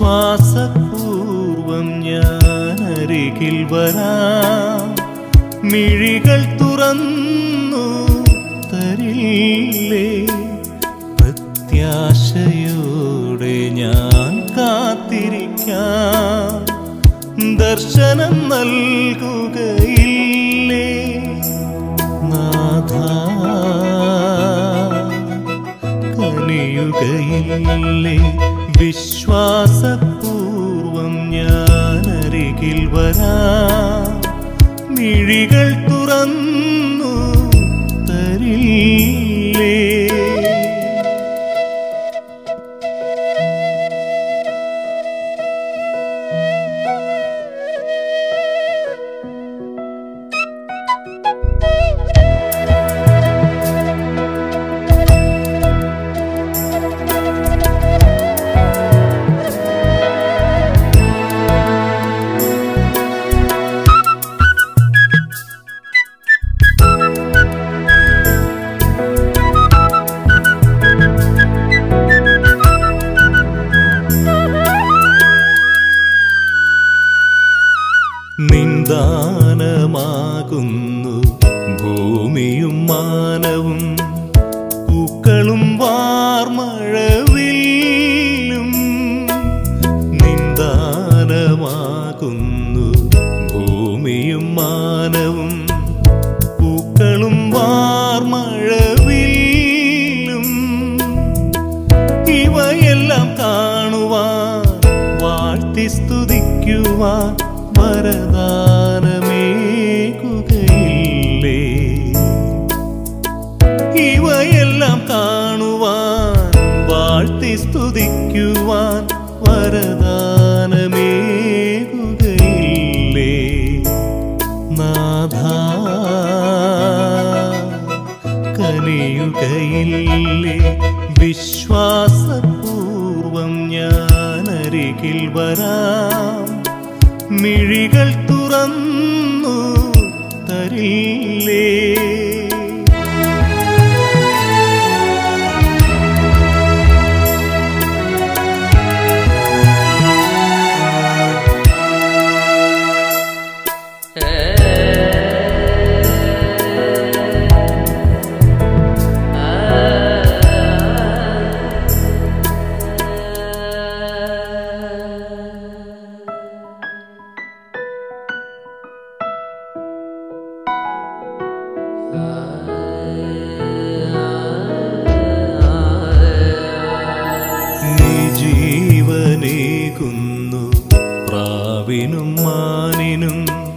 വിശ്വാസപൂർവം ഞാൻ അരികിൽ വരാം മിഴികൾ തുറന്നു തരില്ലേ പ്രത്യാശയോടെ ഞാൻ കാത്തിരിക്കാം ദർശനം നൽകുകയില്ലേ നാഥ കനിയുകയില്ലേ വിശ്വാസപൂർവം ഞാൻ അരികിൽ വരാം മിഴികൾ തുറന്നു തരില്ലേ നിന്ദാനമാകുന്നു ഭൂമിയും മാനവും പൂക്കളും വാർമഴവില്ലും നിന്ദാനമാകുന്നു ഭൂമിയും മാനവും പൂക്കളും വാർമഴവില്ലും ഇവയെല്ലാം കാണുവാൻ വാഴ്ത്തി സ്തുതിക്കുവാൻ വരദാനമേകുകയില്ലേ ഇവയെല്ലാം കാണുവാൻ വാഴ്ത്തി സ്തുതിക്കുവാൻ വരദാനമേകുകയില്ലേ നാഥ കനിയുകയില്ലേ വിശ്വാസപൂർവം ഞാൻ അരികിൽ വരാം മിഴികൾ തുറന്നു തരില്ലേ നീ ജീവനേകുന്നു പ്രാവിനും മാനിനും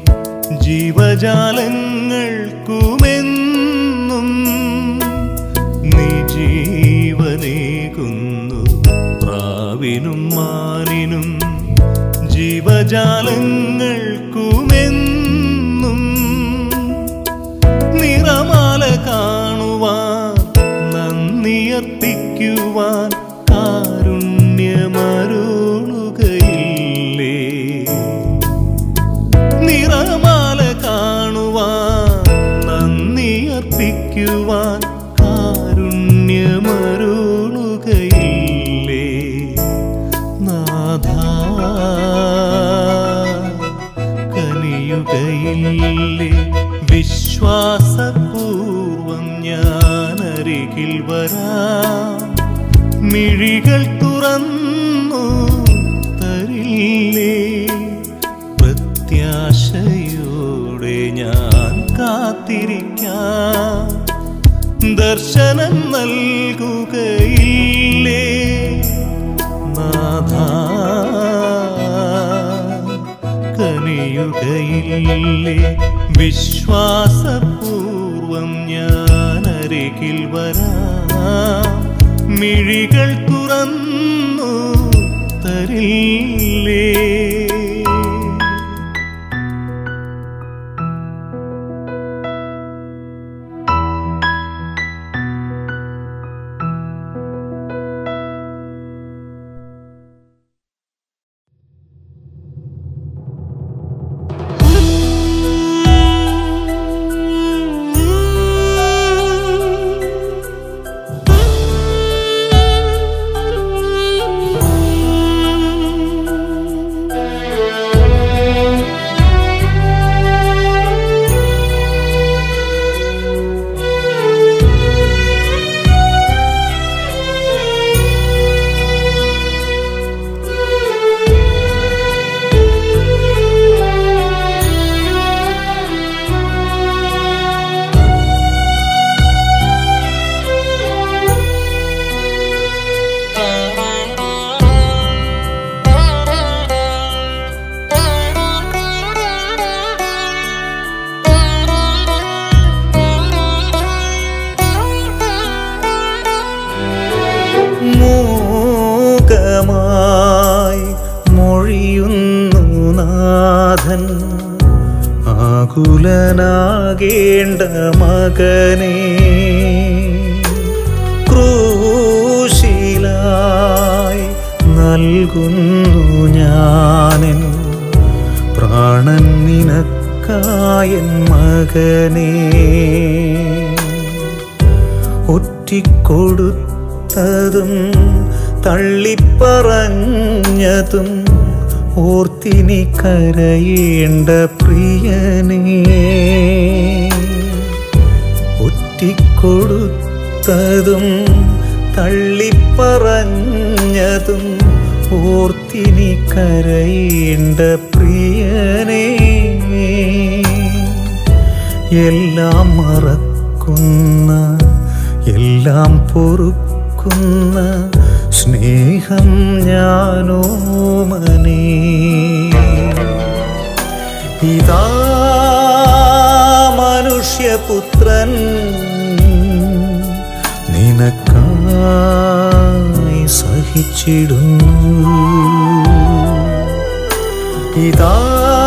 ജീവജാലങ്ങൾക്കുമെന്നും നീ ജീവനേകുന്നു പ്രാവിനും മാനിനും ജീവജാലങ്ങൾക്കുമെന്നും നിറമാല കാണുവാൻ നന്ദിയർപ്പിക്കുവാൻ കാരുണ്യമരുളുകയില്ലേ നിറമാല കാണുവാൻ നന്ദിയർപ്പിക്കുവാൻ കാരുണ്യമരുളുകയില്ലേ നാഥ കനിയുകയില്ലേ വിശ്വാസപൂർവം ഞാൻ അരികിൽ വരാം മിഴികൾ തുറന്നു തരില്ലേ പ്രത്യാശയോടെ ഞാൻ കാത്തിരിക്കാം ദർശനം നൽകുകയില്ലേ നാഥ കനിയുകയില്ലേ വിശ്വാസപൂർവം ഞാൻ അരികിൽ വരാം മിഴികൾ തുറന്നു തരില്ലേ ആകുലനാകേണ്ട മകനെ ക്രൂശിലായി നൽകുന്നു ഞാനൻ പ്രാണൻ നിനക്കായൻ മകനെ ഒറ്റിക്കൊടുത്തതും തള്ളിപ്പറഞ്ഞതും ഓർത്തിനി കരയേണ്ട പ്രിയനേ ഒറ്റിക്കൊടുത്തതും തള്ളിപ്പറഞ്ഞതും ഓർത്തിനി കരയേണ്ട പ്രിയനേ എല്ലാം മറക്കുന്ന എല്ലാം പൊറുക്കുന്ന സ്നേഹം ഞാനോ മനെ ഇതാ മനുഷ്യപുത്രൻ നിനക്കായി സഹിച്ചിടുന്നു ഇതാ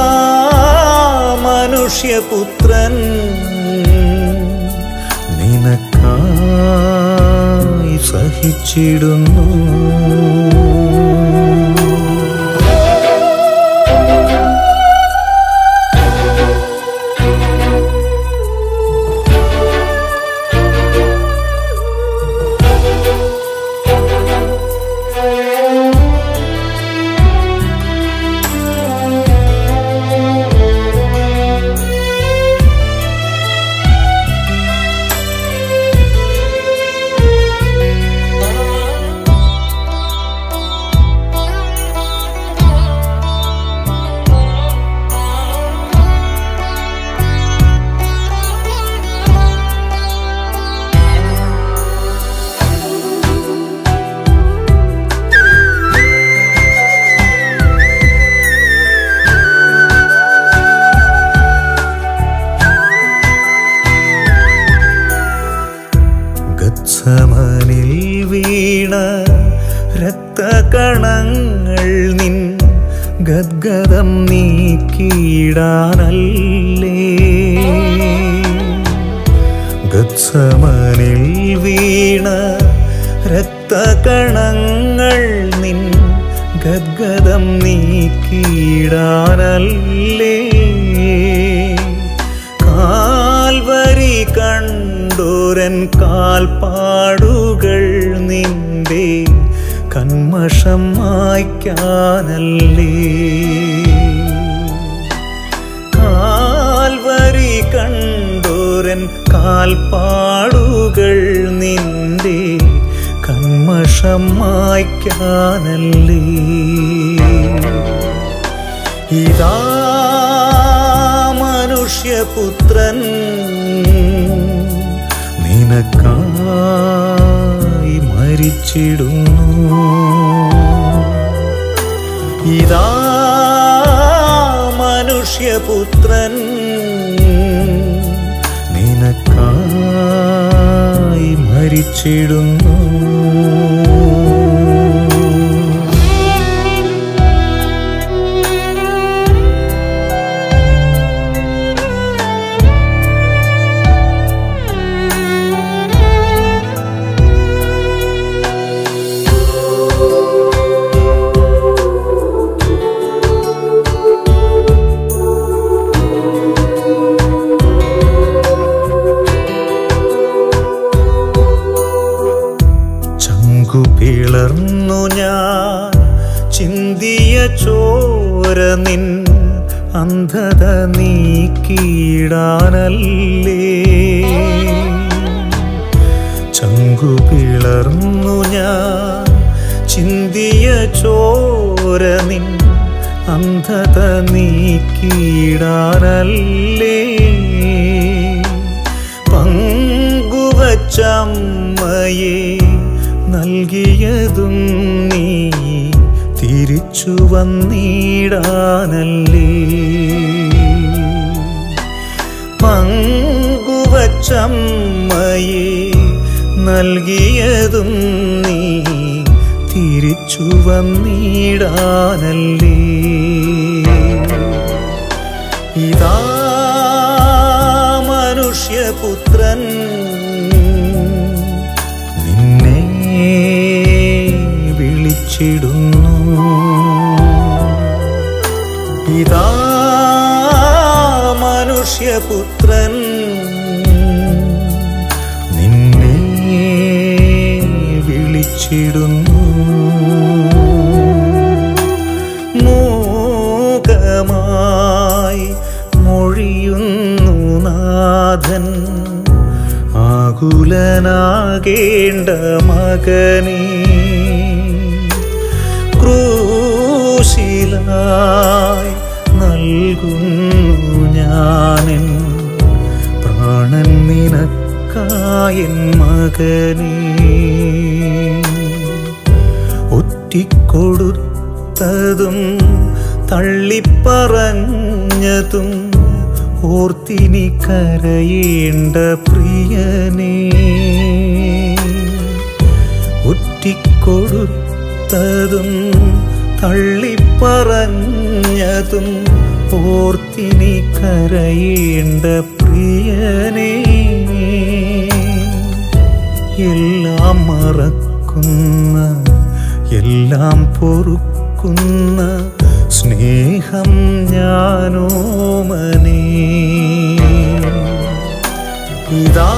മനുഷ്യപുത്രൻ നിനക്കായി സഹിച്ചിടുന്നു ഗത്സമനിൽ വീണ രക്തകണങ്ങൾ നിൻ ഗദ്ഗതം നീക്കിയിടാനല്ലേ ഗത്സമനിൽ വീണ രക്തകണങ്ങൾ നിൻ ഗദ്ഗതം നീക്കിയിടാനല്ലേ കാൽവരി കണ്ടോരൻ കാൽപ്പാടുകൾ നിന്റെ കന്മഷം മായ്ക്കാനല്ലേ കാൽവരി കണ്ടോരൻ കാൽപ്പാടുകൾ നിന്റെ കന്മഷം മായ്ക്കാനല്ലേ ഇതാ മനുഷ്യപുത്രൻ നിനക്കായി മരിച്ചിടുന്നു ഇതാ മനുഷ്യപുത്രൻ നിനക്കായി മരിച്ചിടുന്നു ചങ്കു പിളർന്നു ഞാൻ ചിന്തിയ ചോര നിൻ അന്ധത നീക്കിയിടാനല്ലേ ചങ്കു പിളർന്നു ഞാൻ ചിന്തിയ ചോര നിൻ അന്ധത നീക്കിയിടാനല്ലേ പങ്കുവച്ചമ്മയെ നൽകിയതും നീ തിരിച്ചു വന്നിടാനല്ലേ പങ്കുവച്ചമ്മയെ നൽകിയതും നീ തിരിച്ചു വന്നിടാനല്ലേ ഇതാ മനുഷ്യപുത്രൻ നിന്നെ വിളിച്ചിടുന്നു മൂകമായി മൊഴിയുന്നു നാഥൻ ആകുലനാകേണ്ട മകനേ ക്രൂശിലായി നൽകുന്നു ഞാനെൻ പ്രാണൻ നിനക്കായൻ മകനേ ഒറ്റിക്കൊടുത്തതും തള്ളിപ്പറഞ്ഞതും ഓർത്തിനി കരയേണ്ട പ്രിയനേ ഒറ്റിക്കൊടുത്തതും തള്ളിപ്പറഞ്ഞതും ഓർത്തിനി കരയേണ്ട പ്രിയനേ എല്ലാം മറക്കുന്ന എല്ലാം പൊറുക്കുന്ന സ്നേഹം ഞാനോമനേ ഇതാ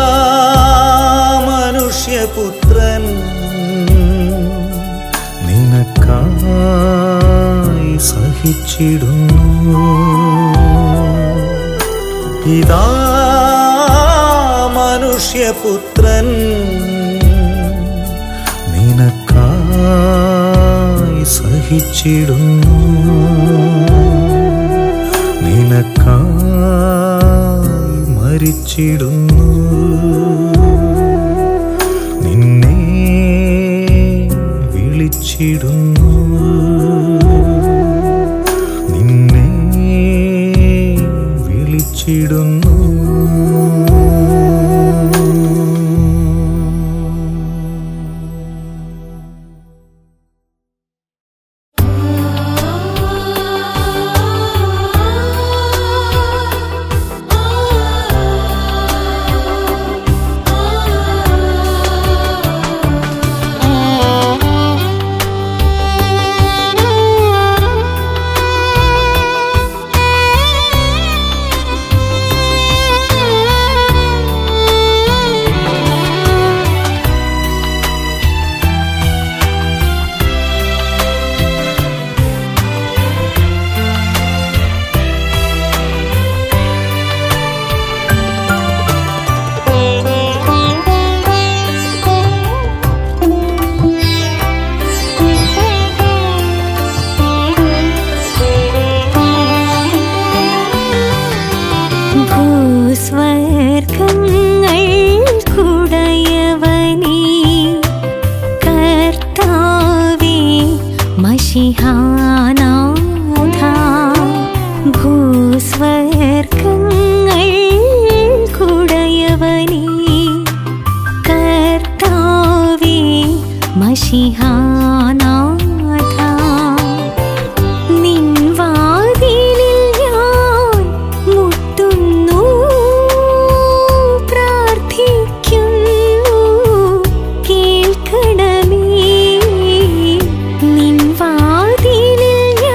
മനുഷ്യപുത്രൻ നിനക്കായി സഹിച്ചിടുന്നു ഇതാ മനുഷ്യപുത്രൻ നിനക്കായി സഹിച്ചിടുന്നു നിനക്കായി മരിച്ചിടുന്നു നിന്നെ വിളിച്ചിടുന്നു നിന്നെ വിളിച്ചിടുന്നു ഭൂസ്വർഗങ്ങൾ കുടയവനേ കർത്താവേ മഷിഹാനാഥ ഭൂസ്വർഗങ്ങൾ കുടയവനേ കർത്താവേ മഷിഹാനാഥ നിൻ വാതിലിൽ ഞാൻ മുട്ടുന്നു പ്രാർത്ഥിക്കുന്നു കേൾക്കണമേ നിൻ വാതിലിൽ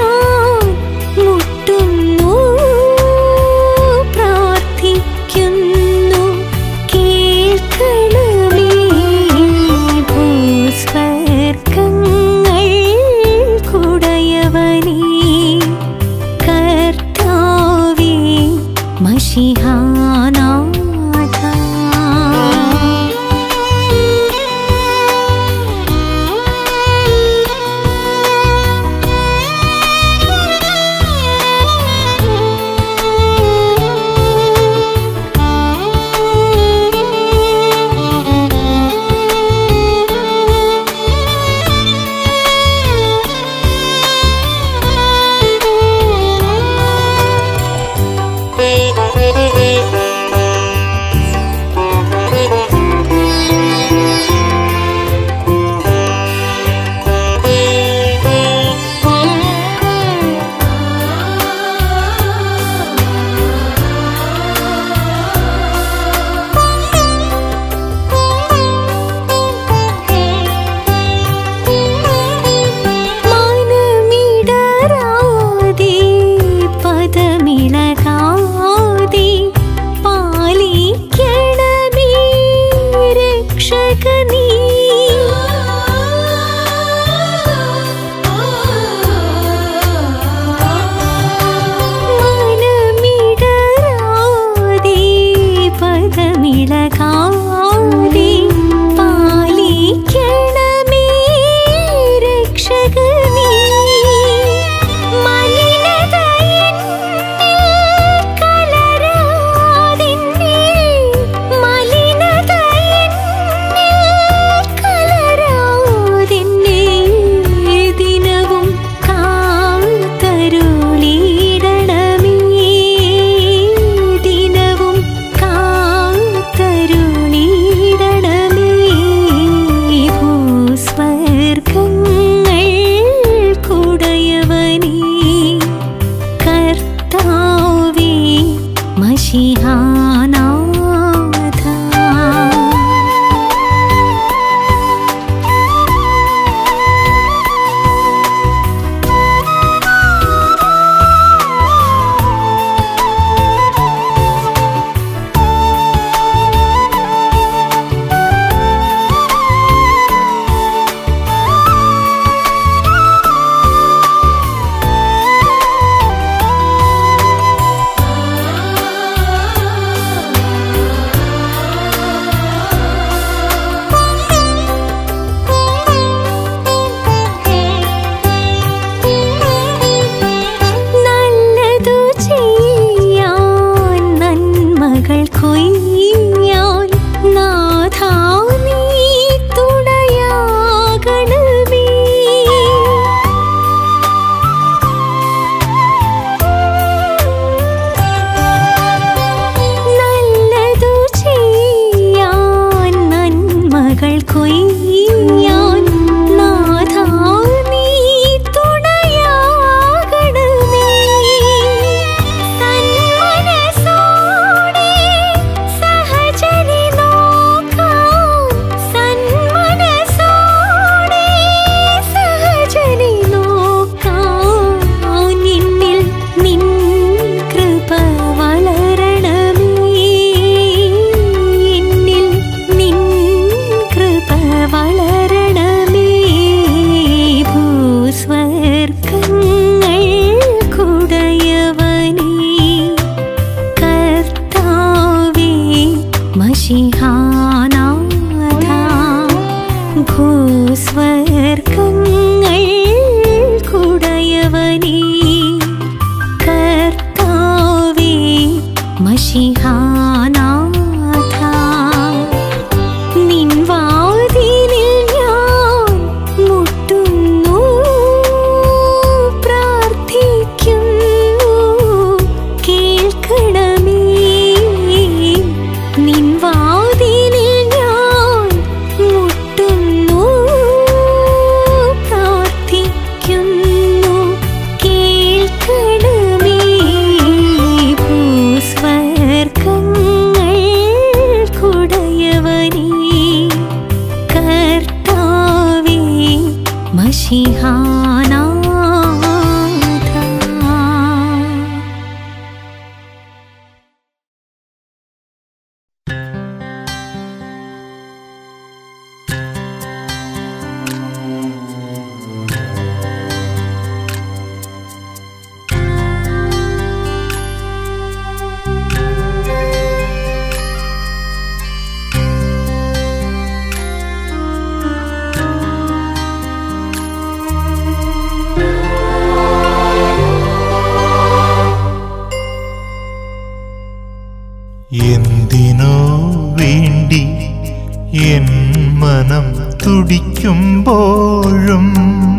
എന്തിനോ വേണ്ടി എൻ മനം തുടിക്കുമ്പോഴും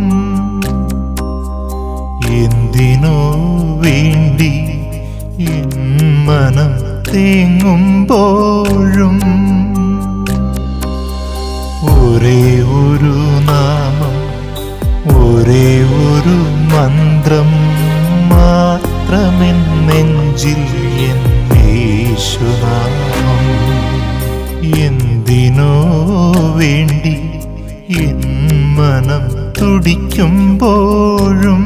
എന്തിനോ വേണ്ടി എൻ മനം തേങ്ങുമ്പോഴും ഒരേ ഒരു നാമം ഒരേ ഒരു മന്ത്രം മാത്രമെൻ നെഞ്ചിൽ എൻ യേശുനാമം എന്തിനോ വേണ്ടി എൻ മനം തുടിക്കുമ്പോഴും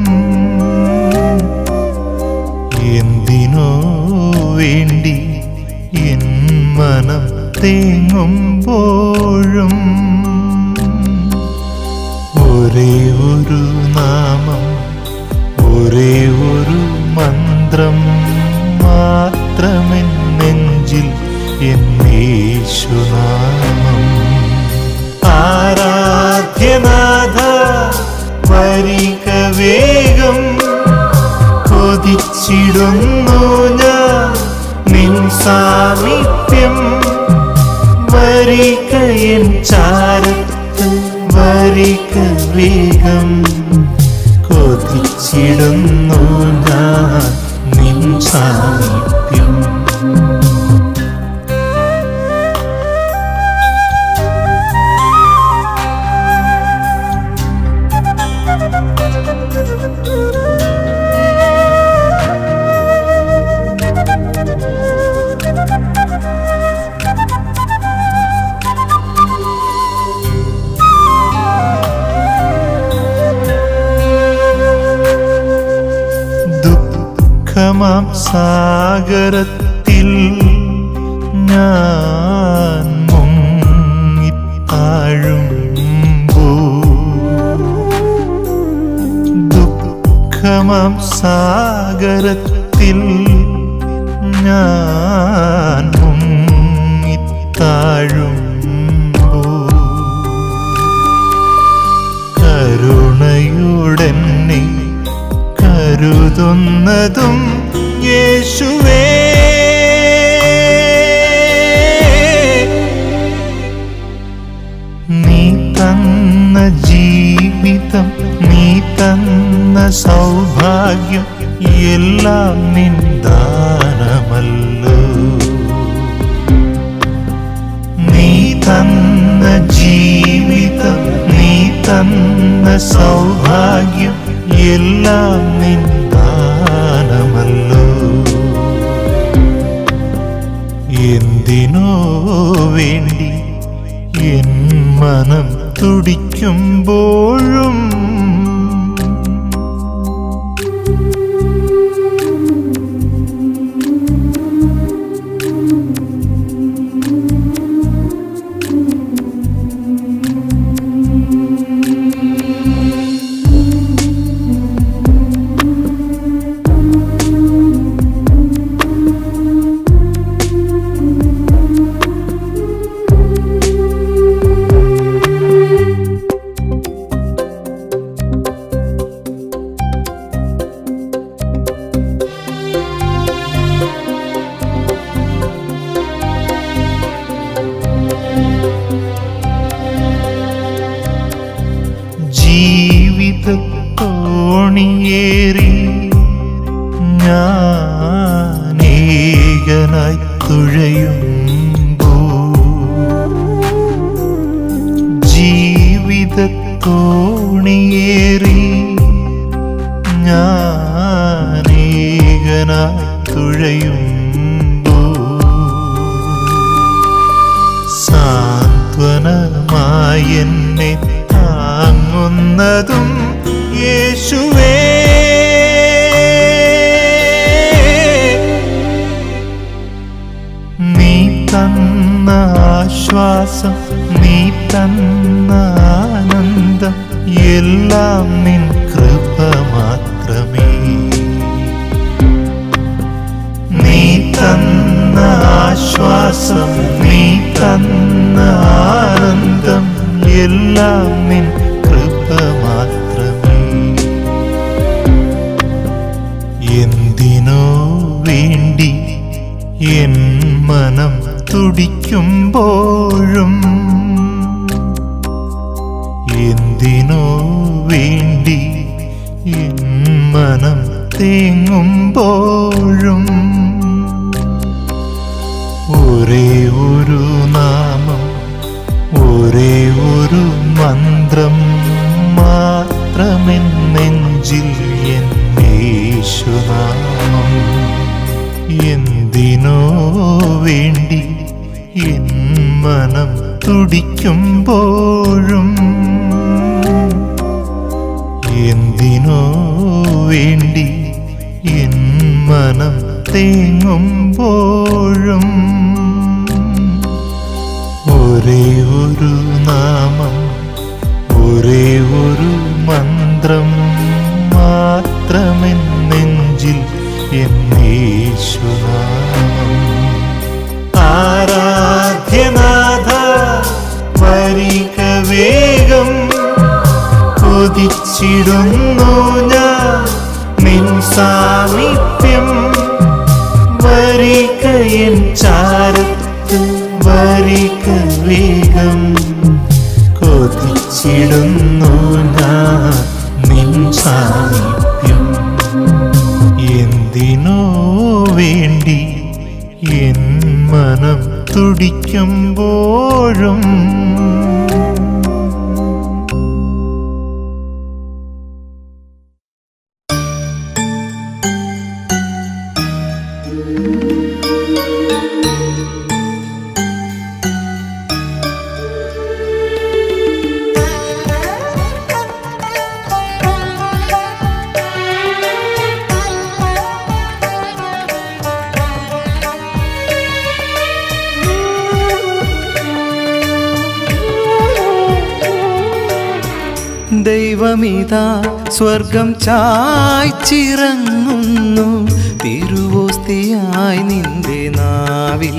എന്തിനോ വേണ്ടി എൻ മനം തേങ്ങുമ്പോഴും ഒരേ ഒരു നാമം ഒരേ ഒരു മന്ത്രം മാത്രമെൻ നെഞ്ചിൽ എൻ യേശുനാമം ആരാധ്യനാഥ വരിക വേഗം കൊതിച്ചിടുന്നു ഞാൻ നിൻ സാമീപ്യം വരിക എൻ ചാരത്ത് വരിക വേഗം കൊതിച്ചിടുന്നു ഞാൻ നിൻ സാമീപ്യം ദുഃഖമാം സാഗരത്തിൽ ഞാൻ മുങ്ങിത്താഴുമ്പോ ദുഃഖമാം സാഗരത്തിൽ ഞാൻ മുങ്ങിത്താഴുമ്പോ കരുണയുടെന്നെ കരുതുന്നതും യേശുവേ നീ തന്ന ജീവിതം നീ തന്ന സൗഭാഗ്യം എല്ലാം നിന്ദാനമല്ലോ നീ തന്ന ജീവിതം നീ തന്ന സൗഭാഗ്യം എല്ലാം നിന്ദാനമല്ലോ എന്തിനോ വേണ്ടി എൻ മനം തുടിക്കുമ്പോഴും ജീവിതത്തോണിയേറി ഞാനേകനായി തുഴയുമ്പോ ജീവിതത്തോണിയേറി ഞാനേകനായി തുഴയുമ്പോ സാന്ത്വനമായി എന്നെ താങ്ങുന്നതും യേശുവേ നീ തന്ന ആശ്വാസം നീ തന്ന ആനന്ദം എല്ലാം നിൻ കൃപ മാത്രമേ നീ തന്ന ആശ്വാസം നീ തന്ന ആനന്ദം എല്ലാം നിൻ കൃപ മാത്രമേ എന്തിനോ വേണ്ടി എൻ മനം തുടിക്കുമ്പോഴും എന്തിനോ വേണ്ടി എൻ മനം തേങ്ങുമ്പോഴും ഒരേ ഒരു നാമം ഒരേ ഒരു മന്ത്രം മാത്രമെൻ നെഞ്ചിൽ എൻ യേശുനാമം എന്തിനോ വേണ്ടി എൻ മനം തുടിക്കുമ്പോഴും എന്തിനോ വേണ്ടി എൻ മനം തേങ്ങുമ്പോഴും ഒരേ ഒരു നാമം ഒരേ ഒരു മന്ത്രം മാത്രമെൻ നെഞ്ചിൽ എൻ യേശുനാമം ആരാധ്യനാഥ വരിക വേഗം കൊതിച്ചിടുന്നു ഞാൻ നിൻ സാമീപ്യം വരിക എൻ ചാരത്ത് വരിക വേഗം കൊതിച്ചിടുന്നു ഞാൻ നിൻ സാമീപ്യം എന്തിനോ വേണ്ടി എൻ മനം തുടിക്കുമ്പോഴും ദൈവമിതാ സ്വർഗം ചായ്ച്ചിറങ്ങുന്നു തിരുവോസ്തിയായി നിന്റെ നാവിൽ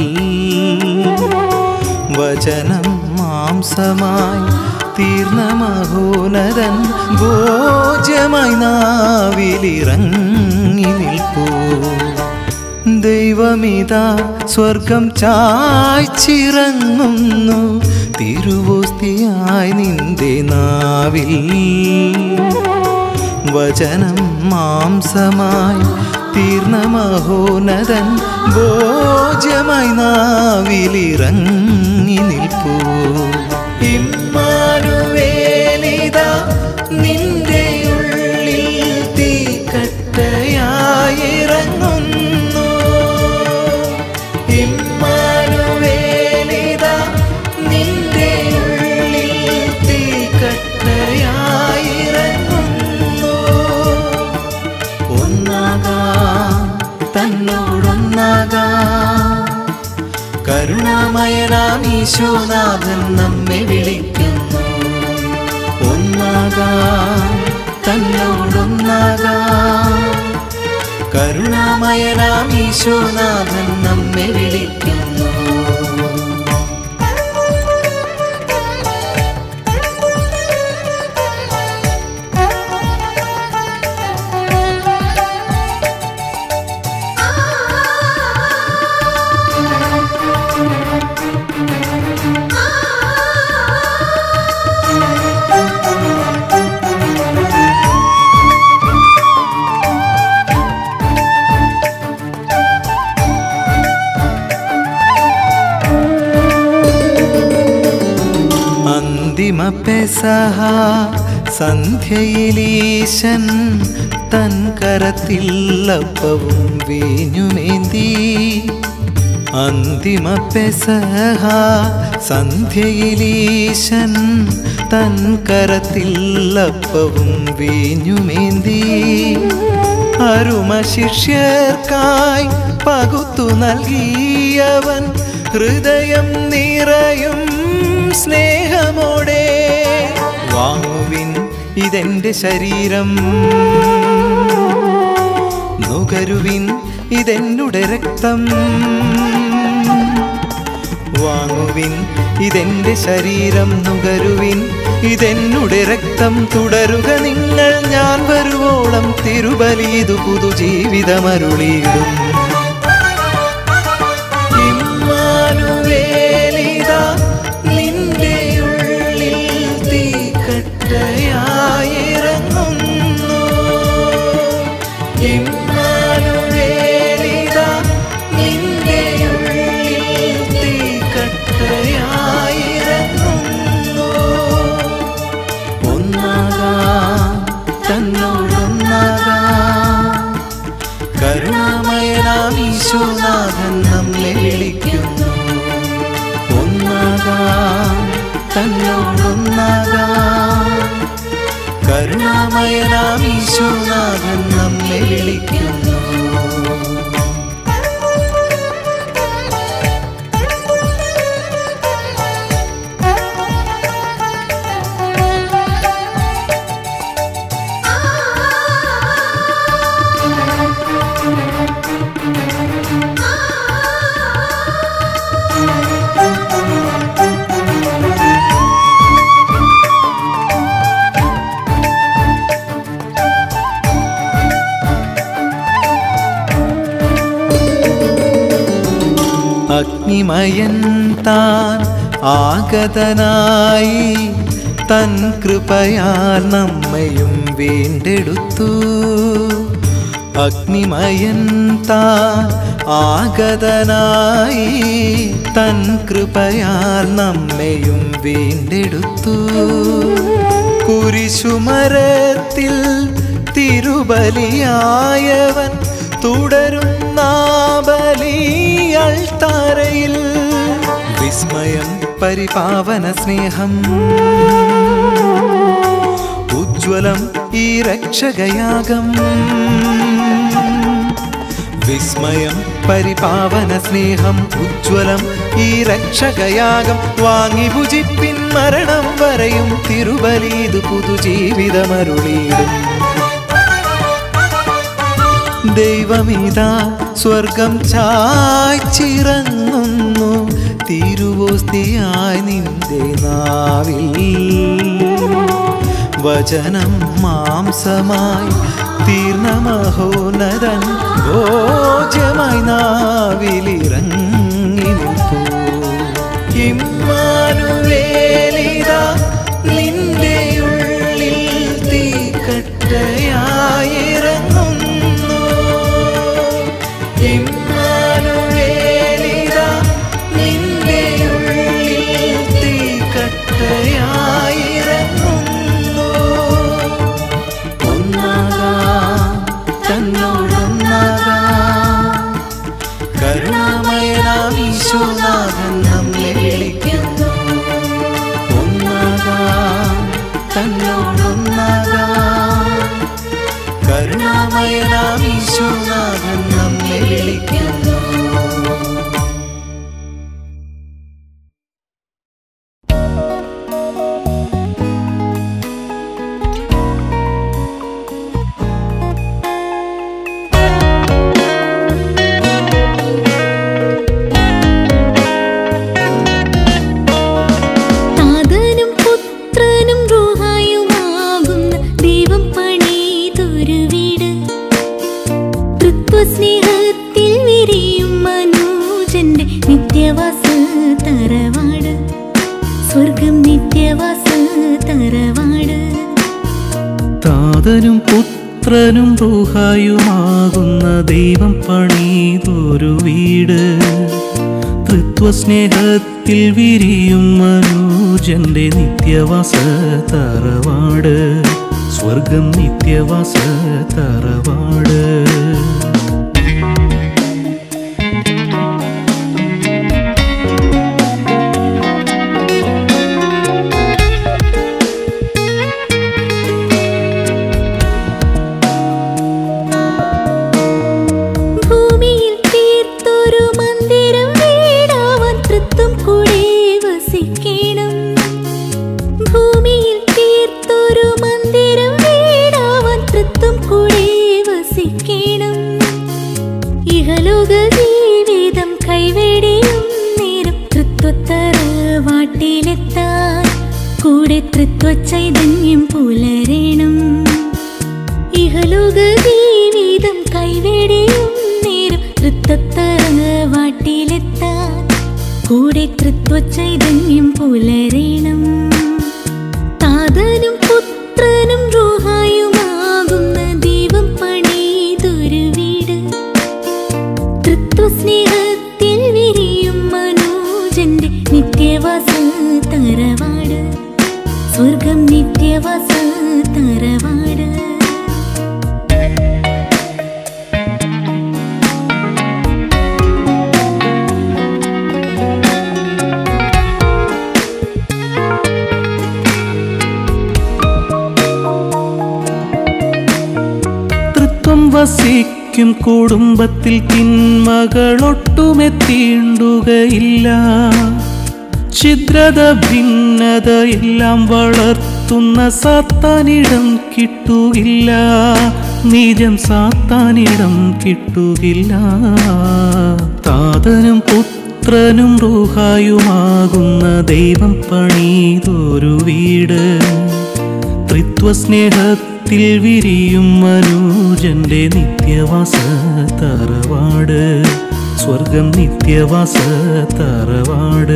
വചനം മാംസമായി തീർന്ന മഹോനതൻ ഭോജ്യമായി നാവിലിറങ്ങി നിൽപ്പൂ ദൈവമിതാ സ്വർഗം ചായ്ച്ചിറങ്ങുന്നു തിരുവോസ്തിയായി നിന്റെ നാവിൽ വചനം മാംസമായി തീർന്ന മഹോനതൻ ഭോജ്യമായി നാവിലിറങ്ങി നിൽപ്പൂ ഇമ്മാനുവേലിത നിന്റെ ഉള്ളിൽ തീക്കട്ടയായിറങ്ങുന്നു ഇമ്മാനുവേലിത നിന്റെ ഉള്ളിൽ തീക്കട്ടയായിറങ്ങുന്നു ഒന്നാകാം തന്നോടൊന്നാകാം കരുണാമയനാം ഈശോനാഥൻ നമ്മെ വിളിക്കുന്നു ഒന്നാകാം തന്നോടൊന്നാകാം കരുണാമയനാം ഈശോനാഥൻ നമ്മെ വിളിക്കുന്നു അന്തിമ പെസഹ സന്ധ്യയിലീശൻ തൻ കരത്തിൽ അപ്പവും വീഞ്ഞുമേന്തി അന്തിമ പെസഹ സന്ധ്യയിലീശൻ തൻ കരത്തിൽ അപ്പവും വീഞ്ഞുമേന്തി അരുമ ശിഷ്യർക്കായി പകുത്തു നൽകിയവൻ ഹൃദയം നിറയും സ്നേഹമോടെ വാങ്ങുവിൻ ഇതെന്റെ ശരീരം നുകരുവിൻ ഇതെന്നുടെ രക്തം വാങ്ങുവിൻ ഇതെന്റെ ശരീരം നുകരുവിൻ ഇതെന്നുടെ രക്തം തുടരുക നിങ്ങൾ ഞാൻ വരുവോളം തിരുബലീതു പുതുജീവിതമരുളിയിടും ഇമ്മ ഇമ്മാനുവേലിതാ നിന്റെ ഉള്ളിൽ തീക്കട്ടയായിറങ്ങുന്നു ഒന്നാകാം തന്നോടൊന്നാകാം കരുണാമയനാം ഈശോനാഥൻ നമ്മെ വിളിക്കുന്നു ഒന്നാകാം തന്നോടൊന്നാകാം കരുണാമയനാം ഈശോനാഥൻ നമ്മെ വിളിക്കുന്നു അഗ്നിമയൻ താൻ ആഗതനായി തൻ കൃപയാൽ നമ്മയും വീണ്ടെടുത്തു അഗ്നിമയൻ താൻ ആഗതനായി തൻ കൃപയാൽ നമ്മയും വീണ്ടെടുത്തു കുരിശുമരത്തിൽ തിരുബലിയായവൻ തുടരുന്ന ബലിയൾ താരയിൽ വിസ്മയം പരിപാവന സ്നേഹം ഉജ്ജ്വലം ഈ രക്ഷകയാഗം വിസ്മയം പരിപാവന സ്നേഹം ഉജ്ജ്വലം ഈ രക്ഷകയാഗം വാങ്ങി ഭുജിപ്പിൻ മരണം വരെയും തിരുബലീതു പുതുജീവിതമരുളിയിടും ദൈവമിതാ സ്വർഗം ചായ്ച്ചിറങ്ങുന്നു തിരുവോസ്തിയായി നിന്റെ നാവിൽ വചനം മാംസമായി തീർന്ന മഹോന്നതൻ ഭോജ്യമായി നാവിലിറങ്ങി നിൽപ്പൂ ഇമ്മാനുവേലിതാ നിന്റെ ഉള്ളിൽ തീക്കട്ടയായിറങ്ങുന്നു ഇമ്മാനുവേലിതാ നിന്റെ ഉള്ളിൽ തീക്കട്ടയായിറങ്ങുന്നു ഒന്നാകാം തന്നോടൊന്നാകാം കരുണാമയനാം ഈശോനാഥൻ നമ്മെ വിളിക്കുന്നു ഒന്നാകാം തന്നോടൊന്നാകാം കരുണാമയനാം ഈശോനാഥൻ നമ്മെ വിളിക്കുന്നു താതനും പുത്രനും റൂഹായുമാകുന്ന ദൈവം പണിതൊരു വീട് തൃത്വസ്നേഹത്തിൽ വിരിയും മനോജന്റെ നിത്യവാസ തറവാട് സ്വർഗം നിത്യവാസ തറവാട് താതനും പുത്രനും റൂഹായുമാകുന്ന ദൈവം പണിതൊരു വീട് തൃത്വസ്നേഹത്തിൽ വിരിയും മനോജന്റെ നിത്യവാസ തറവാട് സ്വർഗം നിത്യവാസ തറവാട് ഭൂമിയിൽ തീർത്തൊരു മന്ദിരം വീടാവാൻ തൃത്വം കൂടെ വസിക്കണം ഭൂമിയിൽ തീർത്തൊരു മന്ദിരം വീടാവാൻ തൃത്വം കൂടെ വസിക്കണം ഇഹലോക ജീവിതം കൈവെടിയും നേരം തൃത്വത്തറ വാട്ടിലെത്താൻ കൂടെ തൃത്വ ചൈതന്യം പുലരണം ഇഹലോക ജീവിതം കൈവെടിയും നേരം തൃത്വത്തറ വാട്ടിലെത്താൻ കൂടെ തൃത്വ ചൈതന്യം പുലരണം താതനും പുത്രനും റൂഹായുമാകുന്ന ദൈവം പണിതൊരു തറവാട് സ്വർഗം നിത്യവാസ തറവാട് തൃത്വം വസിക്കും കുടുംബത്തിൽ തിന്മകളൊട്ടുമെത്തീണ്ടുകയില്ല ഛിദ്രത ഭിന്നത എല്ലാം വളർത്തുന്ന സാത്താനിടം കിട്ടുകില്ല നീജം സാത്താനിടം കിട്ടുകില്ല താതനും പുത്രനും റൂഹായുമാകുന്ന ദൈവം പണിതൊരു വീട് ത്രിത്വസ്നേഹത്തിൽ വിരിയും മനൂജന്റെ നിത്യവാസ തറവാട് സ്വർഗം നിത്യവാസ തറവാട്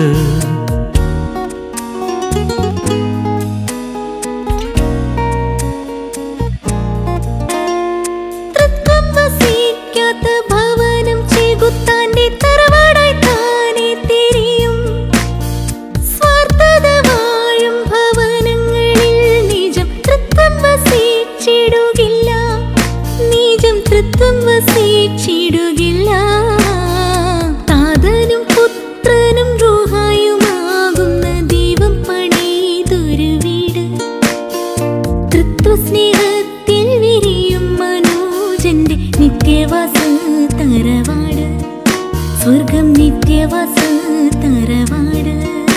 തൃത്വം വസിക്കാത്ത ഭവനം ചെകുത്താന്റെ തറവാടായി താനെ തിരിയും സ്വാർത്ഥത വാഴും ഭവനങ്ങളിൽ നിജം തൃത്വം വസിച്ചിടുകില്ല നിജം തൃത്വം വസിച്ചിടുകില്ല താതനും പുത്രനും റൂഹായുമാകുന്ന ദൈവം പണിതൊരു വീട് തൃത്വസ്നേഹത്തിൽ വിരിയും മനോജന്റെ നിത്യവാസ തറവാട് സ്വർഗം നിത്യവാസ തറവാട്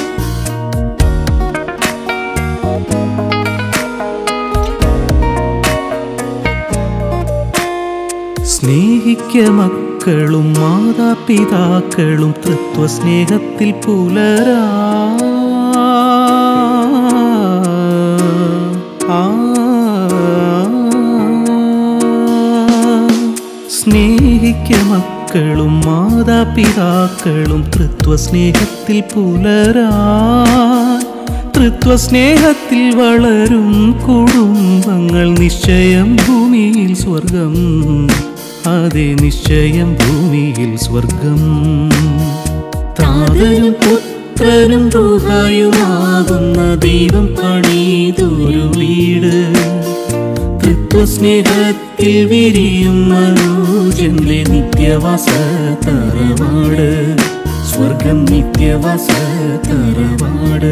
സ്നേഹിക്ക മക്കളും മാതാപിതാക്കളും തൃത്വസ്നേഹത്തിൽ പുലരാ ആ. സ്നേഹിക്ക മക്കളും മാതാപിതാക്കളും തൃത്വസ്നേഹത്തിൽ പുലരാ തൃത്വസ്നേഹത്തിൽ വളരും കുടുംബങ്ങൾ നിശ്ചയം ഭൂമിയിൽ സ്വർഗം അതെ നിശ്ചയം ഭൂമിയിൽ സ്വർഗം താതനും പുത്രനും റൂഹായുമാകുന്ന ദൈവം പണിതൊരു വീട് തൃത്വസ്നേഹത്തിൽ വിരിയും മനോജന്റെ നിത്യവാസ തറവാട് സ്വർഗം നിത്യവാസ തറവാട്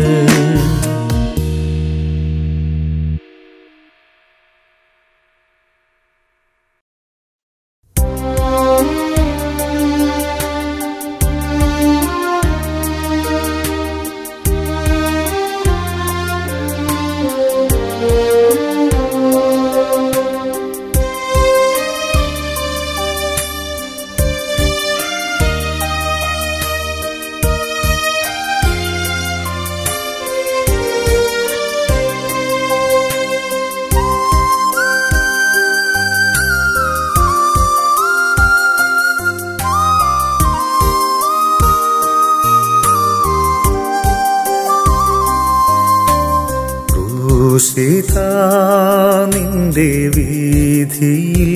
ക്രൂശിത നിന്റെ വീതിയിൽ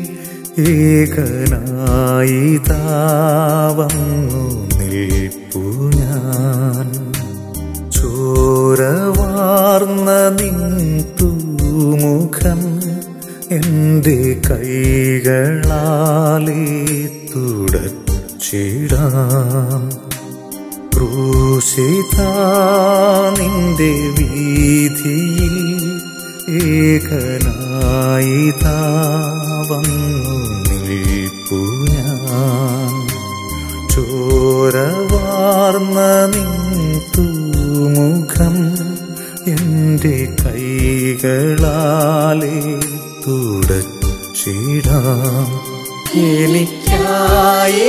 ഏകനായി താവന്നു നിൽപ്പു ഞാൻ ചോരവാർന്ന നിൻ തൂമുഖം എൻ്റെ കൈകളാലേ തുടച്ചിടാം ക്രൂശിത നിന്റെ വീതിയിൽ ഏകനായി താവന്നു നിൽപ്പു ഞാൻ ചോരവാർന്ന നിൻ തൂമുഖം എൻ്റെ കൈകളാലേ തുടച്ചിടാം എനിക്കായേ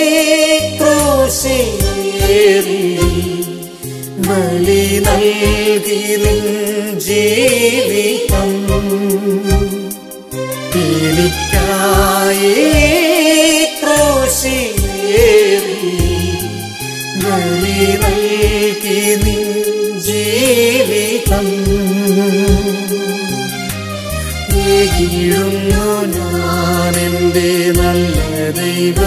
ക്രൂശേറി ബലി നൽകി നിൻ ജീവിതം എനിക്കായേ ക്രൂശേറി ബലി നൽകി നിൻ ജീവിതം ഏകിടുന്നു ഞാൻ എൻ്റെ നല്ല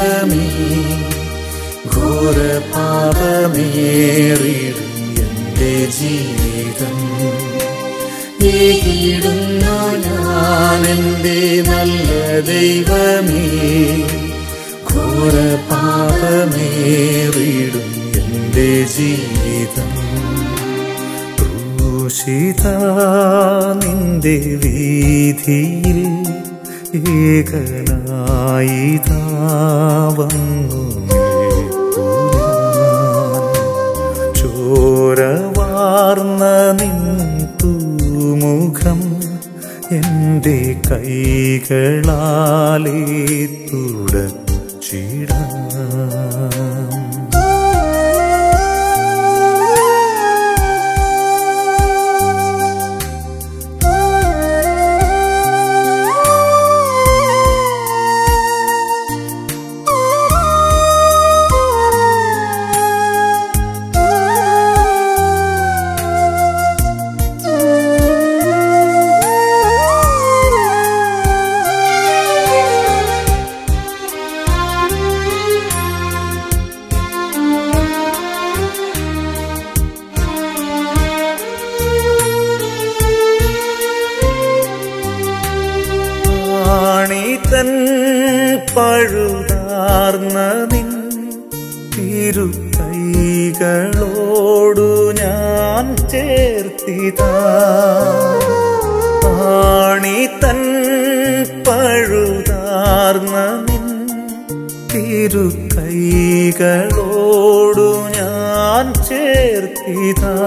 ദൈവമേ ഘോര പാപമേറിടും എൻ്റെ ജീവിതം ഏകിടുന്നു ഞാൻ എൻ്റെ നല്ല ദൈവമേ ഘോര പാപമേറിടും എൻ്റെ ജീവിതം ക്രൂശിത നിന്റെ വീതിയിൽ ഏകനായി വന്നു ചോരവാർന്ന നിൻ തൂമുഖം എൻ്റെ കൈകളാലേ തുടച്ചിടാം ആണിതൻ പഴുതാർന്ന നിൻ തിരുക്കൈകളോടു ഞാൻ ചേർത്തിതാ ആണിതൻ പഴുതാർന്ന നിൻ തിരുക്കൈകളോടു ഞാൻ ചേർത്തിതാ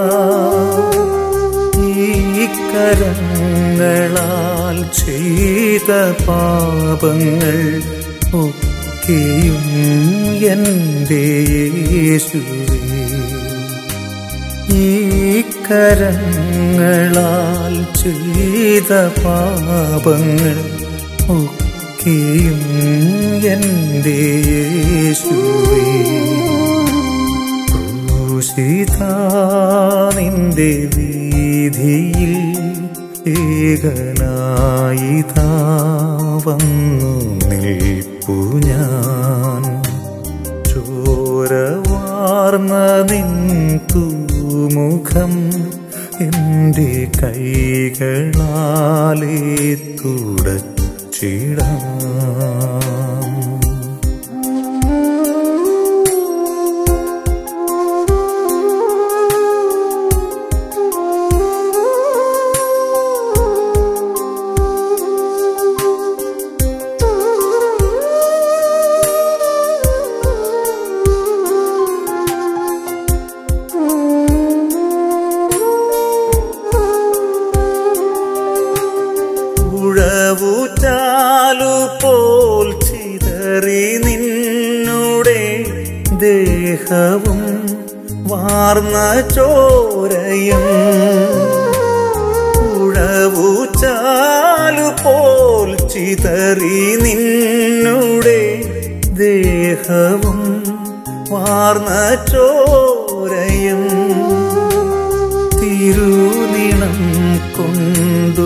ഈ കരങ്ങളാൽ ചെയ്ത പാപങ്ങൾ ഒക്കെയും എൻ്റെ യേശുവേ ഈ കരങ്ങളാൽ ചെയ്ത പാപങ്ങൾ ഒക്കെയും എൻ്റെ യേശുവേ ക്രൂശിതാ നിന്റെ വീതിയിൽ ഏകനായിതാ വന്നു നിൽപ്പു ഞാൻ ചോരവാർന്ന നിൻ തൂമുഖം എൻ്റെ കൈകളാലേ തുടച്ചിടാം ഉഴവുചാലു പോൽ ചിതറി നിന്നുടെ ദേഹവും വാർന്ന ചോരയും ഉഴവുചാലു പോൽ ചിതറി നിന്നുടെ ദേഹവും വാർന്ന ചോരയും തിരുനിണം കൊണ്ടു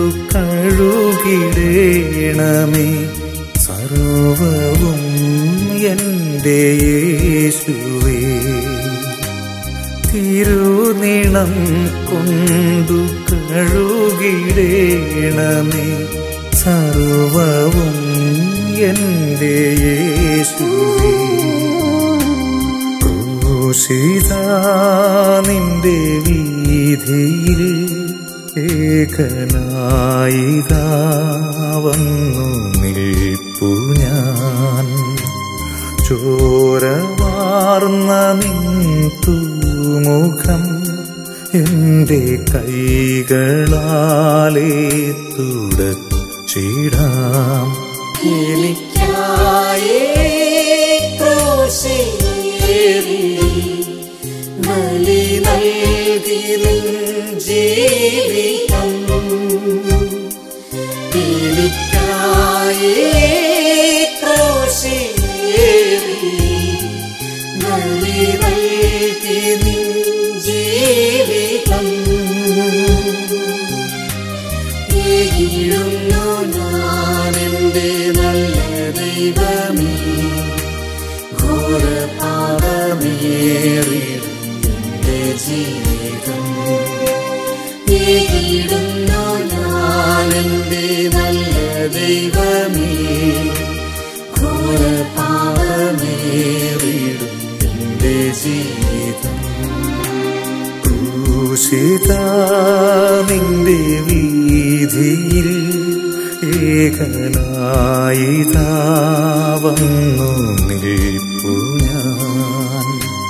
കഴുകിടേണമേ സർവവും എൻ്റെ യേശുവേ തിരുനിണം കൊണ്ടു കഴുകിടേണമേ സർവവും എൻ്റെ യേശുവേ ക്രൂശിതാ നിന്റെ വീതിയിൽ ഏകനായിതാ വന്നു നിൽപ്പു ഞാൻ ചോരവാർന്ന നിൻ തൂമുഖം എൻ്റെ കൈകളാലേ തുടച്ചിടാം എനിക്കായി ക്രൂശിലേറി ബലി നൽകി നിൻ ജീവിതം എനിക്കായി ക്രൂശിലേറി ബലി നൽകി നിൻ ജീവിതം ഏകിടുന്നു ഞാൻ എൻ്റെ നല്ല ദൈവമേ ഘോര പാപമേറിടും എൻ്റെ ജീവിതം ഏകനായിതാ വന്നു നിൽപ്പു ഞാൻ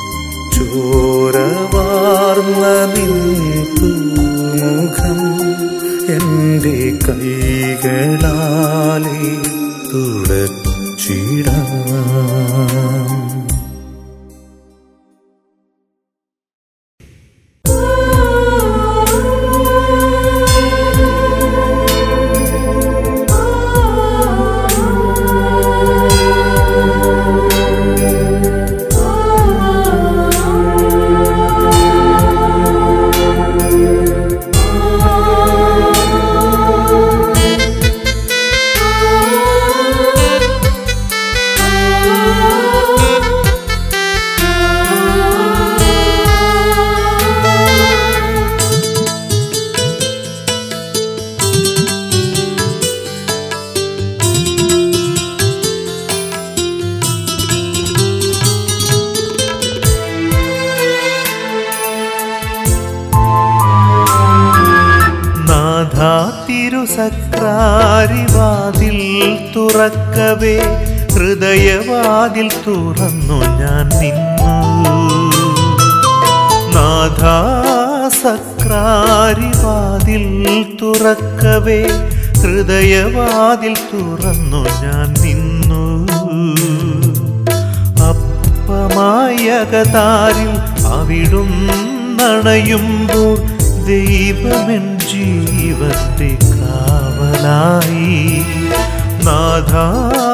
ചോരവാർന്ന നിൻപൂമുഖം എൻ്റെ കൈകളാലെ തുടച്ചിടാം നാഥാ തിരുസക്രാരിവാതിൽ തുറക്കവേ ഹൃദയവാതിൽ തുറന്നു ഞാൻ നിന്നു നാഥാ സക്രാരിവാതിൽ തുറക്കവേ ഹൃദയവാതിൽ തുറന്നു ഞാൻ നിന്നു അപ്പമായ അകതാരിൽ അവിടുന്നണയുമ്പോൾ ദൈവമെൻ ജീവത്തെ കാവലായി നാഥാ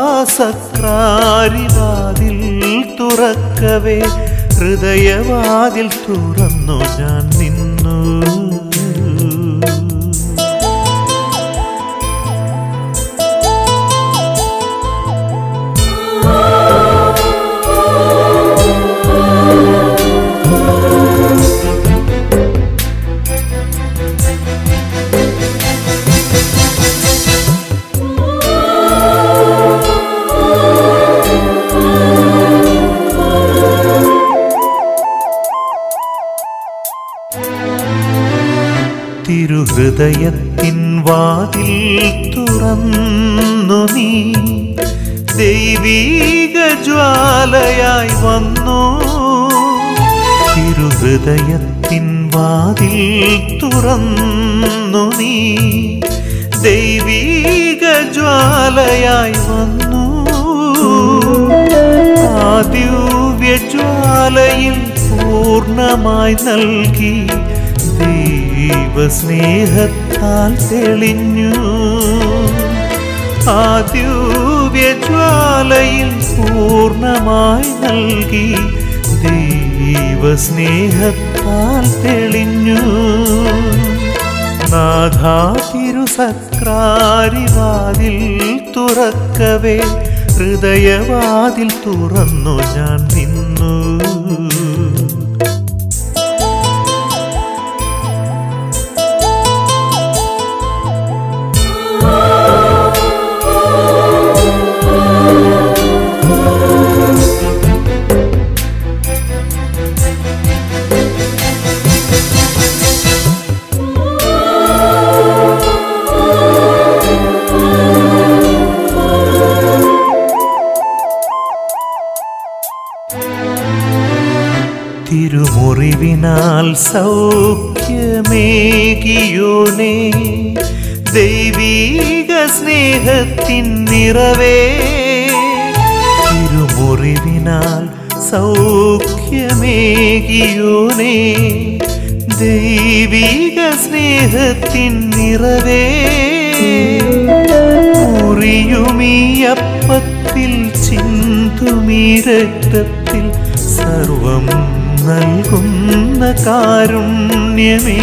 സക്രാരിവാതിൽ തുറക്കവേ ഹൃദയവാതിൽ തുറന്നു ഞാൻ നിന്നു തിരുഹൃദയത്തിൻ വാതിൽ തുറന്നു നീ ദൈവീക ജ്വാലയായി വന്നു തിരുഹൃദയത്തിൻ വാതിൽ തുറന്നു നീ ദൈവീക ജ്വാലയായി വന്നു ആ ദിവ്യ ജ്വാലയിൽ പൂർണ്ണമായി നൽകി ദൈവസ്നേഹത്താൽ തെളിഞ്ഞു ആ ദിവ്യ ജ്വാലയിൽ പൂർണ്ണമായി നൽകി ദൈവസ്നേഹത്താൽ തെളിഞ്ഞു നാഥാ തിരുസക്രാരിവാതിൽ തുറക്കവേ ഹൃദയവാതിൽ തുറന്നു ഞാൻ നിന്നു തിരുമുറിവിനാൽ സൗഖ്യമേകിയോനേ ദൈവീക സ്നേഹത്തിൻ നിറവേ തിരുമുറിവിനാൽ സൗഖ്യമേകിയോനേ ദൈവീക സ്നേഹത്തിൻ നിറവേ മുറിയുമീയപ്പത്തിൽ ചിന്തുമീ രക്തത്തിൽ സർവം നൽകുന്ന കാരുണ്യമേ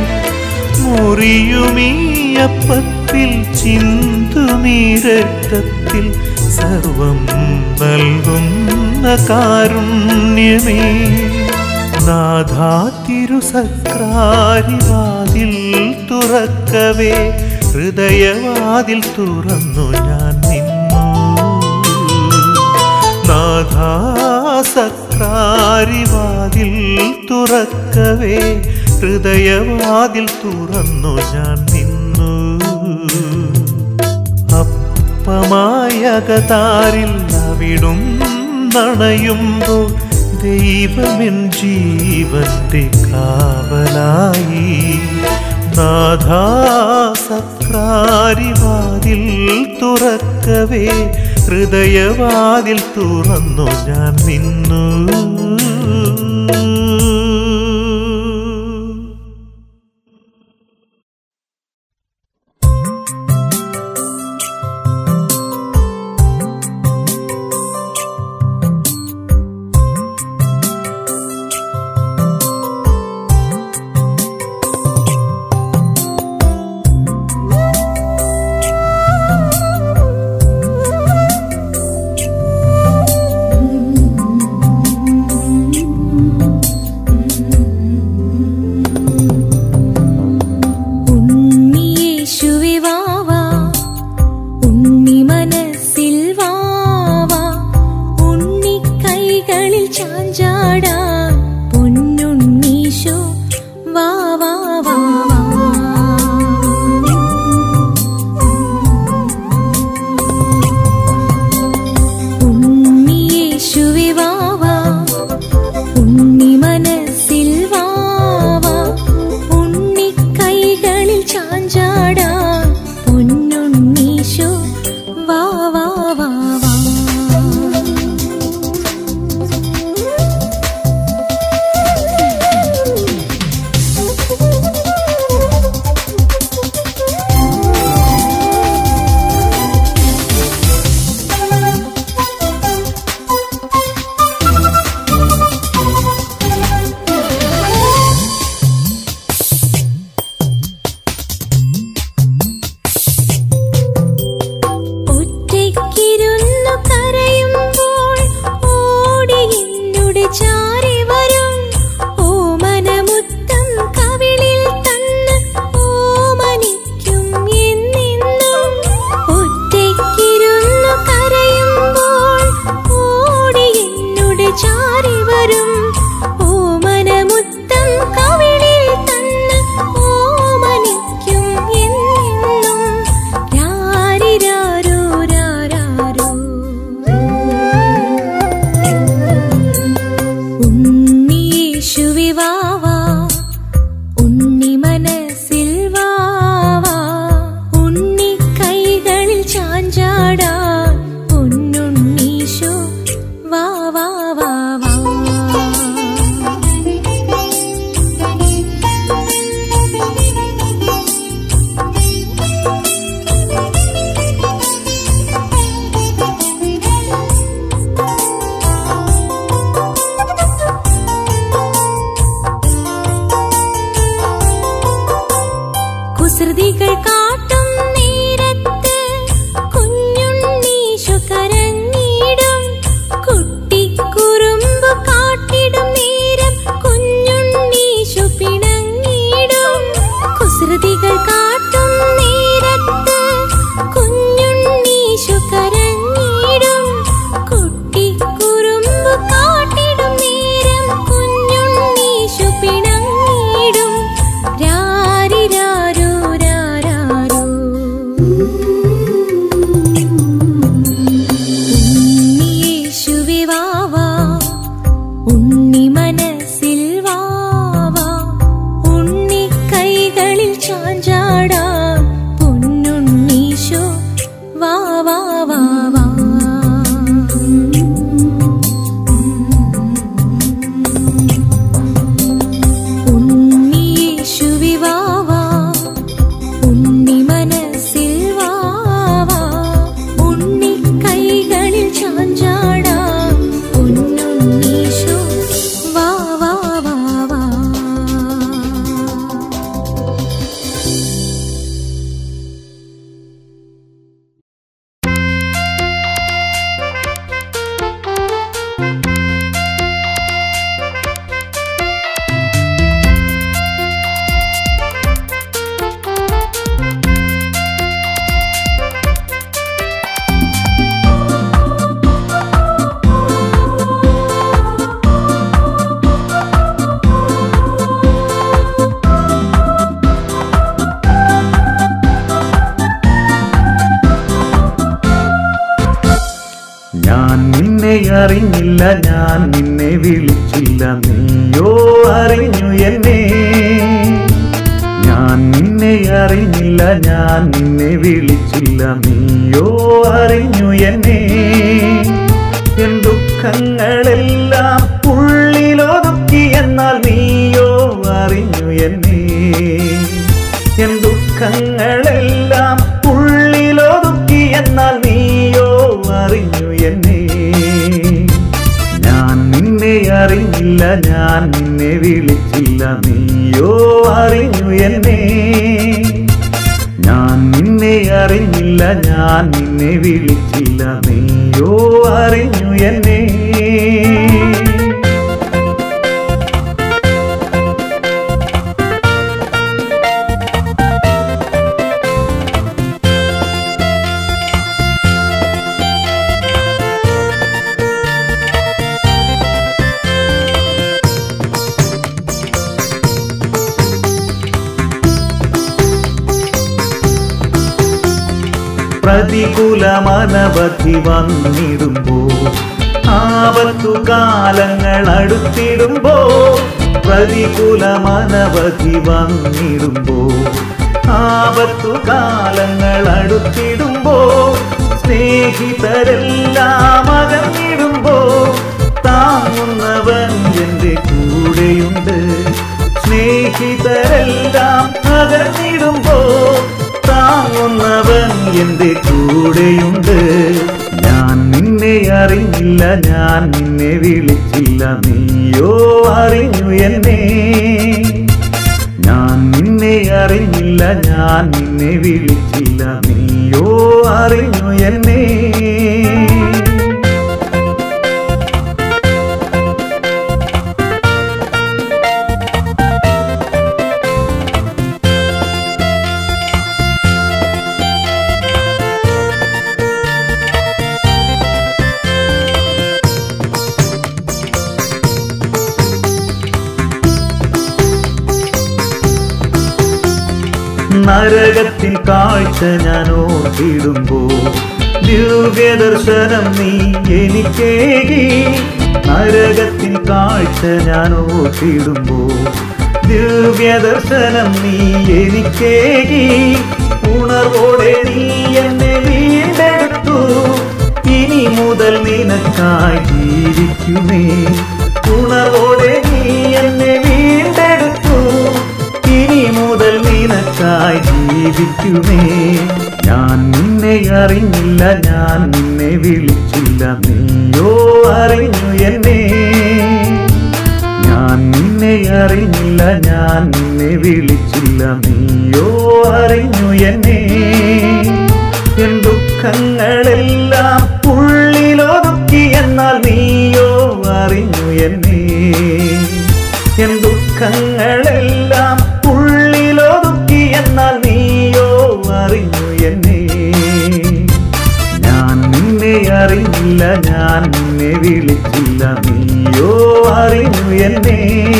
മുറിയുമീയപ്പത്തിൽ ചിന്തുമീ രക്തത്തിൽ സർവം നൽകുന്ന കാരുണ്യമേ നാഥാ തിരുസക്രാരിവാതിൽ തുറക്കവേ ഹൃദയവാതിൽ തുറന്നു ഞാൻ നിന്നു നാഥാ സക്രാരിവാതിൽ തുറക്കവേ ഹൃദയവാതിൽ തുറന്നു ഞാൻ നിന്നു അപ്പ അല്പമായ അകതാരിൽ അവിടും നണയുമ്പോൾ ദൈവമെൻ ജീവന്റെ കാവലായി നാഥാസക്രാരിവാതിൽ തുറക്കവേ ഹൃദയവാതിൽ തുറന്നു ഞാൻ നിന്നു ും ഞാൻ നിന്നെ അറിഞ്ഞില്ല ഞാൻ നിന്നെ വിളിച്ചില്ല നീയോ അറിഞ്ഞു എന്നെ ഞാൻ നിന്നെ അറിഞ്ഞില്ല ഞാൻ നിന്നെ വിളിച്ചില്ല നീയോ അറിഞ്ഞു എന്നെ എൻ ദുഃഖങ്ങളെല്ലാം ഉള്ളിലൊതുക്കി എന്നാൽ നീയോ അറിഞ്ഞു എന്നെ എൻ ദുഃഖങ്ങളെല്ലാം ഉള്ളിലൊതുക്കി എന്നാൽ നീയോ അറിഞ്ഞു എന്നെ ഞാൻ നിന്നെ അറിഞ്ഞില്ല ഞാൻ നിന്നെ വിളിച്ചില്ല നീയോ അറിഞ്ഞു എന്നെ ഞാൻ നിന്നെ അറിഞ്ഞില്ല ഞാൻ നിന്നെ വിളിച്ചില്ല നീയോ അറിഞ്ഞു എന്നെ പ്രതികൂലമനവധി വന്നിടുമ്പോ ആപത്തു കാലങ്ങൾ അടുത്തിടുമ്പോ പ്രതികൂലമനവധി വന്നിടുമ്പോ ആപത്തു കാലങ്ങൾ അടുത്തിടുമ്പോ സ്നേഹിതരെല്ലാം അകന്നിടുമ്പോ താങ്ങുന്നവൻ എൻ്റെ കൂടെയുണ്ട് സ്നേഹിതരെല്ലാം അകന്നിടുമ്പോ താങ്ങുന്നവൻ എൻ്റെ കൂടെയുണ്ട് ഞാൻ നിന്നെ അറിഞ്ഞില്ല ഞാൻ നിന്നെ വിളിച്ചില്ല നീയോ അറിഞ്ഞു എന്നെ ഞാൻ നിന്നെ അറിഞ്ഞില്ല ഞാൻ നിന്നെ വിളിച്ചില്ല നീയോ അറിഞ്ഞു എന്നെ നരകത്തിൻ കാഴ്ച ഞാൻ ഓർത്തിടുമ്പോ ദിവ്യദർശനം നീ എനിക്കേകി നരകത്തിൻ കാഴ്ച ഞാൻ ഓർത്തിടുമ്പോ ദിവ്യദർശനം നീ എനിക്കേകി ഉണർവോടെ നീ എന്നെ വീണ്ടെടുത്തു ഇനി മുതൽ നിനക്കായി ജീവിക്കുമേ ഉണർവോടെ നീ എന്നെ വീണ്ടെടുത്തു ഇനി മുതൽ നിനക്കായി ജീവിക്കുമേ ഞാൻ നിന്നെ അറിഞ്ഞില്ല ഞാൻ നിന്നെ വിളിച്ചില്ല നീയോ അറിഞ്ഞു എന്നെ ഞാൻ നിന്നെ അറിഞ്ഞില്ല ഞാൻ നിന്നെ വിളിച്ചില്ല നീയോ അറിഞ്ഞു എന്നെ എൻ ദുഃഖങ്ങളെല്ലാം ഉള്ളിലൊതുക്കി എന്നാൽ നീയോ അറിഞ്ഞു എന്നെ എൻ ദുഃഖങ്ങളെല്ലാം ഉള്ളിലൊതുക്കി എന്നാൽ നീയോ അറിഞ്ഞു എന്നെ ഞാൻ നിന്നെ അറിഞ്ഞില്ല ഞാൻ നിന്നെ വിളിച്ചില്ല നീയോ അറിഞ്ഞു എന്നെ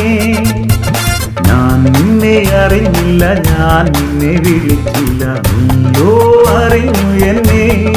ഞാൻ നിന്നെ അറിഞ്ഞില്ല ഞാൻ നിന്നെ വിളിച്ചില്ല നീയോ അറിഞ്ഞു എന്നെ